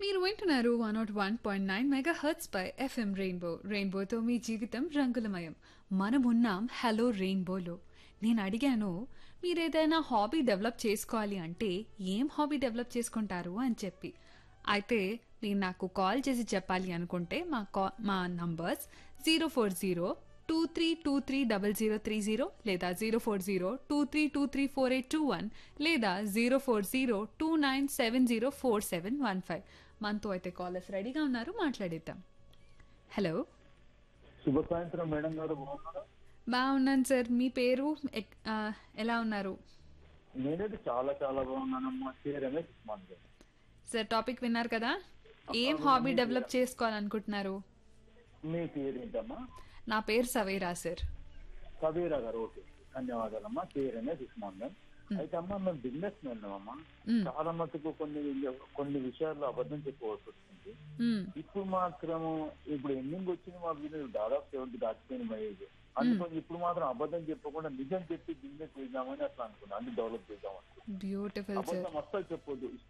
మీరు వింటున్నారు one nought one point nine mega hertz పై ఎఫ్ఎం రెయిన్బో రెయిన్బోతో మీ జీవితం రంగులమయం మనమున్నాం హలో రెయిన్బోలో నేను అడిగాను మీరు ఏదైనా హాబీ డెవలప్ చేసుకోవాలి అంటే ఏం హాబీ డెవలప్ చేసుకుంటారు అని చెప్పి అయితే నేను నాకు కాల్ చేసి చెప్పాలి అనుకుంటే మా కా మా numbers zero four zero two three two three double zero three zero లేదా zero four zero two three two three four eight two one లేదా zero four zero two nine seven zero four seven one five మనతో అయితే callers రెడీగా ఉన్నారు మాట్లాడేద్దాం hello శుభ సాయంత్రం madam గారు బాగున్నారా బాగున్నాను సార్ మీ పేరు ఎక్- ఆ, ఎలా ఉన్నారు నేనైతే చాలా చాలా బాగున్నానమ్మా కే రమేష్ ఉస్మాన్ గారు సార్ టాపిక్ విన్నారు కదా ఏం హాబీ డెవలప్ చేసుకోవాలనుకుంటున్నారు మీ పేరు ఏంటమ్మా నా పేరు సవేరా సార్ కబీరా గారు ఓకే ధన్యవాదాలమ్మా కే రమేష్ ఉస్మాన్ గారు అయితే అమ్మా మేము బిజినెస్ ఉన్నామమ్మా మ్. చాలా మటుకు కొన్ని కొన్ని విషయాల్లో అబద్ధం చెప్పుకోవాల్సి వస్తుంది మ్, ఇప్పుడు మాత్రము ఇప్పుడు ఎండింగ్ వచ్చింది మా బిజినెస్ దాదాపు సెవెంటీ దాటిపోయిన మైలేజ్ అందుకని ఇప్పుడు మాత్రం అబద్ధం చెప్పకుండా నిజం చెప్పి బిజినెస్ చేద్దామని అట్లా అనుకున్నాను అన్ని డెవలప్ చేద్దాం అనుకున్నాను బ్యూటిఫుల్ సార్ అబద్ధం అస్సలు చెప్పొద్దు